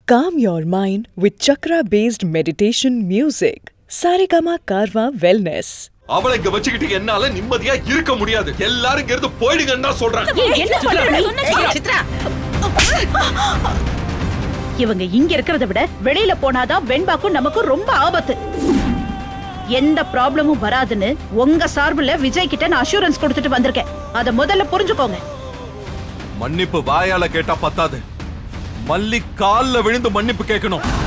Calm your mind with chakra based meditation music. Saregama Karwa Wellness. அவளை இங்க வச்சுக்கிட்டு என்னால நிம்மதியா இருக்க முடியாது எல்லாரும் இங்க இருந்து போயிடுங்கன்னு தான் சொல்றேன் என்ன பண்ற நீ? சித்ரா இவங்க இங்க இருக்கிறத விட வெளியில போனாதான் வெண்பாக்கும் நமக்கும் ரொம்ப ஆபத்து எந்த ப்ராப்ளமும் வராதுன்னு உங்க சார்புல விஜய் கிட்ட நான் அஷூரன்ஸ் கொடுத்துட்டு வந்திருக்கேன் அத முதல்ல புரிஞ்சுக்கோங்க மன்னிப்பு வாயால கேட்டா பத்தாது மல்லி கால்ல விழுந்து மன்னிப்பு கேட்கணும்